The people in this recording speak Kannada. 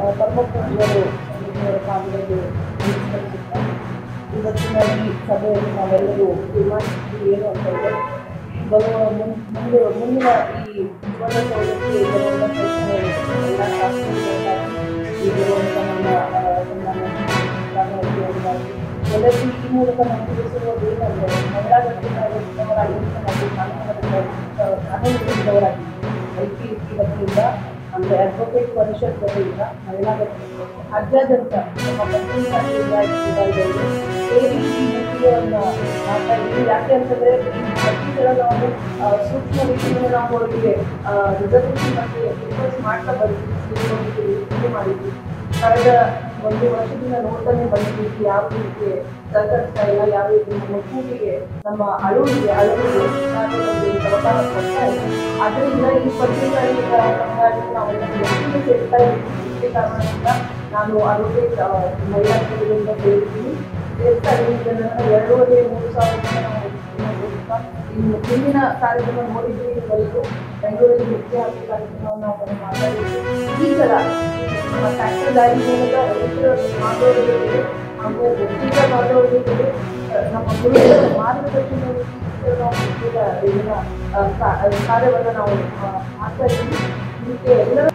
ಪರಮಪೂಜ್ಯರು ಸ್ವಾಮೀಜಿಯವರ ಪಾದಗಳಿಗೆ ನಮಸ್ಕರಿಸುತ್ತಾ ಇವತ್ತಿನ ಈ ಸಭೆಯಲ್ಲಿ ನಾವೆಲ್ಲರೂ ತೀರ್ಮಾನಿಸಿದ್ದು ಏನು ಅಂತಂದರೆ ಬರುವ ಮುನ್ ಮುಂದೆ ಮುಂದಿನ ಈ ವಿಧಾನಸೌಧಕ್ಕೆ ಬರುವಂಥ ಪ್ರಶ್ನೆಗಳು ಎಲ್ಲ ಶಾಸಕರುಗಳಾಗಿ ಈ ಬರುವಂಥ ನಮ್ಮ ಆ, ಸನ್ಮಾನ್ಯ ರಾಮರಾಜ್ ಎಲ್ಲರಿಗೂ ಈ ಮೂಲಕ ನಾವು ತಿಳಿಸಿರುವುದು ಏನಂದರೆ ಮಹಿಳಾ ಘಟಕದವರಾಗಿರುವಂಥ ನಾವು ಕಾನೂನು ಕಾನೂನು ಘಟಕದವರಾಗಿದ್ದೀವಿ ಐ ಪಿ ಎಸ್ ಸಿ ವತಿಯಿಂದ ಅಂದರೆ ಅಡ್ವೊಕೇಟ್ ಪರಿಷತ್ ವತಿಯಿಂದ ಮಹಿಳಾ ಘಟಕ ರಾಜ್ಯಾದ್ಯಂತ ನಮ್ಮ ಪತ್ರಿಕಾ ವಿಭಾಗದಲ್ಲಿ ಸೇರಿ ಈ ವಿಷಯವನ್ನು ಮಾಡ್ತಾ ಇದ್ದೀವಿ ಯಾಕೆ ಅಂತಂದರೆ ಈ ಪ್ರತಿಗಳ ನಾವು ಆ, ಸೂಕ್ಷ್ಮ ವಿಷಯವನ್ನು ನಾವು ಅವರಿಗೆ ರಿಸರ್ವೇಷನ್ ಬಗ್ಗೆ ರಿಕ್ವೆಸ್ಟ್ ಮಾಡ್ತಾ ಬರ್ತೀವಿ ಇದು ಮಾಡಿದ್ವಿ ಕಳೆದ ಒಂದು ವರ್ಷದಿಂದ ನೋಡ್ತಾನೆ ಬಂದಿದ್ದೀವಿ ಯಾವ ರೀತಿ ಸಹಕರಿಸ್ತಾ ಇಲ್ಲ ಯಾವ ರೀತಿ ನಮ್ಮ ಕೂಟಿಗೆ ನಮ್ಮ ಅಳುವಿಗೆ ಅಳುವಿಗೆ ನಾನು ಒಂದು ಅವಕಾಶ ಕೊಡ್ತಾ ಇದ್ದೀನಿ ಅದರಿಂದ ಈ ಪತ್ರಿಕಾ ಸಂಘಟನೆ ನಾವೆಲ್ಲ ಹೆಚ್ಚಿಗೆ ಸೇರ್ತಾ ಇದ್ದೀವಿ ಇದೇ ಕಾರಣದಿಂದ ನಾನು ಅಡ್ವೊಕೇಟ್ ಮಹಿಳಾ ಸಂಘದಿಂದ ಸೇರಿದ್ದೀನಿ ಸೇರ್ತಾ ಇದ್ದೀನಿ ಇದನ್ನು ಎರಡೂವರೆ ಮೂರು ಸಾವಿರ ಜನ ನಾವು ಹೋಗ್ತಾ ಇನ್ನು ಹಿಂದಿನ ಕಾರ್ಯಕ್ರಮ ನೋಡಿದ್ವಿ ನೀವೆಲ್ಲರೂ ಬೆಂಗಳೂರಲ್ಲಿ ಮುಖ್ಯ ಹಾಕಿ ಕಾರ್ಯಕ್ರಮವನ್ನು ನಾವು ಮಾತಾಡಿದ್ವಿ ಈ ಸಲ ನಮ್ಮ ಟ್ರ್ಯಾಕ್ಟರ್ ದಾರಿ ಮೂಲಕ ರೈತರ ಮಾಡೋದ್ರ ಜೊತೆಗೆ ಹಾಗೂ ಒಕ್ಕೂಟ ಮಾಡೋದ್ರ ಜೊತೆಗೆ ಅಹ್, ನಮ್ಮ ಗುರುಗಳ ಮಾರ್ಗದರ್ಶನದಲ್ಲಿ ಈ ನಾವು ಒಕ್ಕೂಟ ಇದನ್ನ ಅಹ್, ಕಾ- ಕಾರ್ಯವನ್ನು ನಾವು ಅಹ್, ಮಾಡ್ತಾ ಇದ್ದೀವಿ ಇದಕ್ಕೆ ಎಲ್ಲರ